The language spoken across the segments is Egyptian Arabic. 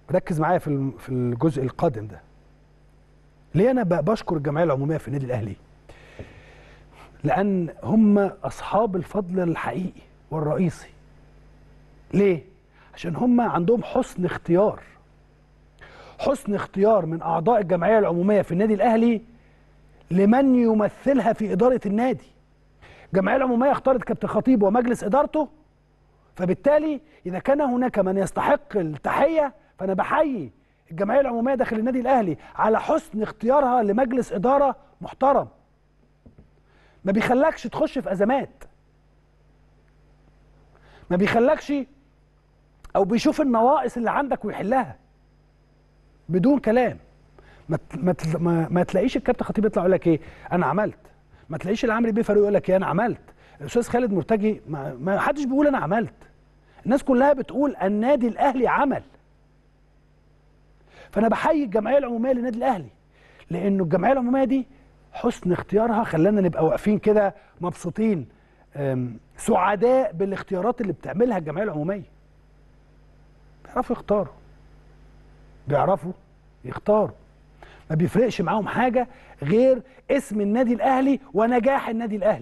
ركز معايا في الم- في الجزء القادم ده ليه انا ب- بشكر الجمعيه العموميه في النادي الاهلي لان هم اصحاب الفضل الحقيقي والرئيسي ليه عشان هم عندهم حسن اختيار حسن اختيار من اعضاء الجمعيه العموميه في النادي الاهلي لمن يمثلها في اداره النادي الجمعيه العموميه اختارت كابتن خطيب ومجلس ادارته فبالتالي اذا كان هناك من يستحق التحيه فانا بحيي الجمعيه العموميه داخل النادي الاهلي على حسن اختيارها لمجلس اداره محترم ما بيخلكش تخش في ازمات ما بيخلكش او بيشوف النواقص اللي عندك ويحلها بدون كلام ما ت- ما ت- ما, ما تلاقيش الكابتن خطيب يطلع يقول لك ايه انا عملت ما تلاقيش العمري بيه فاروق يقول لك ايه انا عملت الاستاذ خالد مرتجي ما, ما حدش بيقول انا عملت الناس كلها بتقول النادي الاهلي عمل فانا بحيي الجمعيه العموميه للنادي الاهلي لانه الجمعيه العموميه دي حسن اختيارها خلانا نبقى واقفين كده مبسوطين أم، سعداء بالاختيارات اللي بتعملها الجمعيه العموميه بيعرفوا يختاروا بيعرفوا يختاروا ما بيفرقش معاهم حاجه غير اسم النادي الاهلي ونجاح النادي الاهلي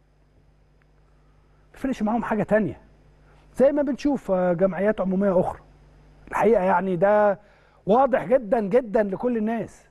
ما بيفرقش معاهم حاجه تانية زي ما بنشوف آه، جمعيات عموميه اخرى الحقيقه يعني ده واضح جدا جدا لكل الناس